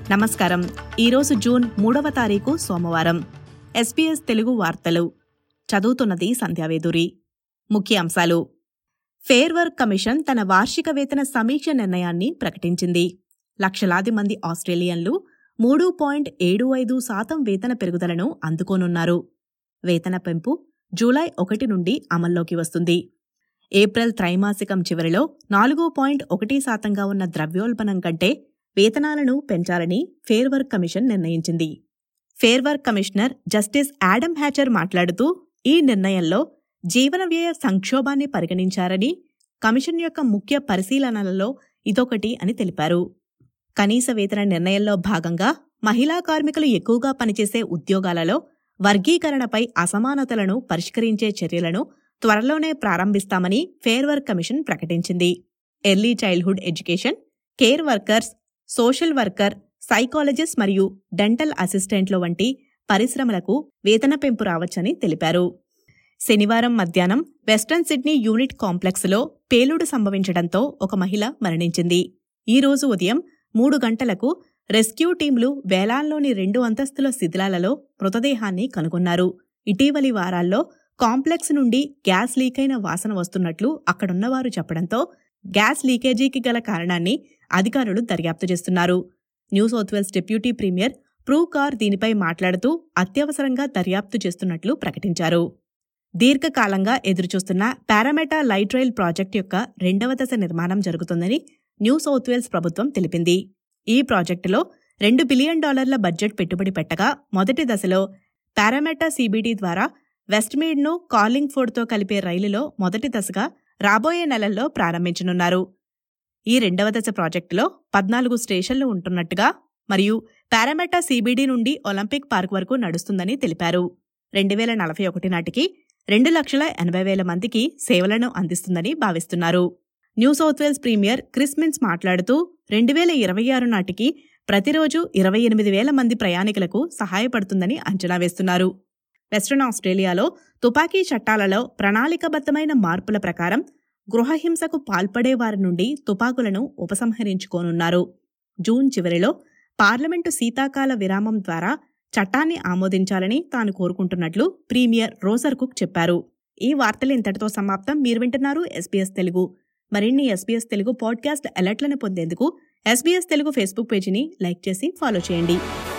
నమస్కారం ఈరోజు జూన్ మూడవ తారీఖు సోమవారం ఎస్పీఎస్ తెలుగు వార్తలు చదువుతున్నది సంధ్యావేదురి ముఖ్య అంశాలు ఫేర్ వర్క్ కమిషన్ తన వార్షిక వేతన సమీక్ష నిర్ణయాన్ని ప్రకటించింది లక్షలాది మంది ఆస్ట్రేలియన్లు మూడు పాయింట్ ఏడు ఐదు శాతం వేతన పెరుగుదలను అందుకోనున్నారు వేతన పెంపు జూలై ఒకటి నుండి అమల్లోకి వస్తుంది ఏప్రిల్ త్రైమాసికం చివరిలో నాలుగు పాయింట్ ఒకటి శాతంగా ఉన్న ద్రవ్యోల్బణం కంటే వేతనాలను పెంచాలని ఫేర్ వర్క్ కమిషన్ నిర్ణయించింది fair work commissioner justice Adam Hatcher మాట్లాడుతూ ఈ నిర్ణయంలో జీవన వ్యయ సంక్షోభాన్ని పరిగణించారని కమిషన్ యొక్క ముఖ్య పరిశీలనలలో ఇదొకటి అని తెలిపారు కనీస వేతన నిర్ణయంలో భాగంగా మహిళా కార్మికులు ఎక్కువగా పనిచేసే ఉద్యోగాలలో వర్గీకరణపై అసమానతలను పరిష్కరించే చర్యలను త్వరలోనే ప్రారంభిస్తామని ఫేర్ వర్క్ కమిషన్ ప్రకటించింది early childhood education care workers social worker psychologist మరియు డెంటల్ అసిస్టెంట్ల వంటి పరిశ్రమలకు వేతన పెంపు రావచ్చని తెలిపారు శనివారం మధ్యాహ్నం వెస్ట్రన్ సిడ్నీ యూనిట్ కాంప్లెక్స్లో పేలుడు సంభవించడంతో ఒక మహిళ మరణించింది ఈ రోజు ఉదయం మూడు గంటలకు రెస్క్యూ టీంలు వేలాల్లోని రెండు అంతస్తుల శిథిలాలలో మృతదేహాన్ని కనుగొన్నారు ఇటీవలి వారాల్లో కాంప్లెక్స్ నుండి గ్యాస్ లీకైన వాసన వస్తున్నట్లు అక్కడున్నవారు చెప్పడంతో గ్యాస్ లీకేజీకి గల కారణాన్ని అధికారులు దర్యాప్తు చేస్తున్నారు New South Wales deputy premier Prue Car దీనిపై మాట్లాడుతూ అత్యవసరంగా దర్యాప్తు చేస్తున్నట్లు ప్రకటించారు దీర్ఘకాలంగా ఎదురుచూస్తున్న పారామెటా లైట్ రైల్ ప్రాజెక్టు యొక్క రెండవ దశ నిర్మాణం జరుగుతుందని న్యూ సౌత్ వేల్స్ ప్రభుత్వం తెలిపింది ఈ ప్రాజెక్టులో రెండు బిలియన్ డాలర్ల బడ్జెట్ పెట్టుబడి పెట్టగా మొదటి దశలో పారామెటా సీబీడీ ద్వారా వెస్ట్మీడ్ను కాలింగ్ ఫోర్డ్తో కలిపే రైలులో మొదటి దశగా రాబోయే నెలల్లో ప్రారంభించనున్నారు ఈ రెండవ దశ ప్రాజెక్టులో పద్నాలుగు స్టేషన్లు ఉంటున్నట్టుగా మరియు పారామెటా సీబీడీ నుండి ఒలింపిక్ పార్క్ వరకు నడుస్తుందని తెలిపారు రెండు వేల నలభై ఒకటి నాటికి రెండు లక్షల ఎనభై వేల మందికి సేవలను అందిస్తుందని భావిస్తున్నారు New South Wales premier Chris Minns మాట్లాడుతూ రెండు వేల ఇరవై ఆరు నాటికి ప్రతిరోజు ఇరవై ఎనిమిది వేల మంది ప్రయాణికులకు సహాయపడుతుందని అంచనా వేస్తున్నారు వెస్ట్రన్ ఆస్ట్రేలియాలో తుపాకీ చట్టాలలో ప్రణాళికబద్ధమైన మార్పుల ప్రకారం గృహహింసకు పాల్పడే వారి నుండి తుపాకులను ఉపసంహరించుకోనున్నారు జూన్ చివరిలో పార్లమెంటు శీతాకాల విరామం ద్వారా చట్టాన్ని ఆమోదించాలని తాను కోరుకుంటున్నట్లు ప్రీమియర్ రోజర్ కుక్ చెప్పారు ఈ వార్తలు ఇంతటితో సమాప్తం మీరు వింటున్నారు ఎస్బీఎస్ తెలుగు మరిన్ని ఎస్బీఎస్ తెలుగు పాడ్కాస్ట్ అలర్ట్లను పొందేందుకు ఎస్బీఎస్ తెలుగు ఫేస్బుక్ పేజీని లైక్ చేసి ఫాలో చేయండి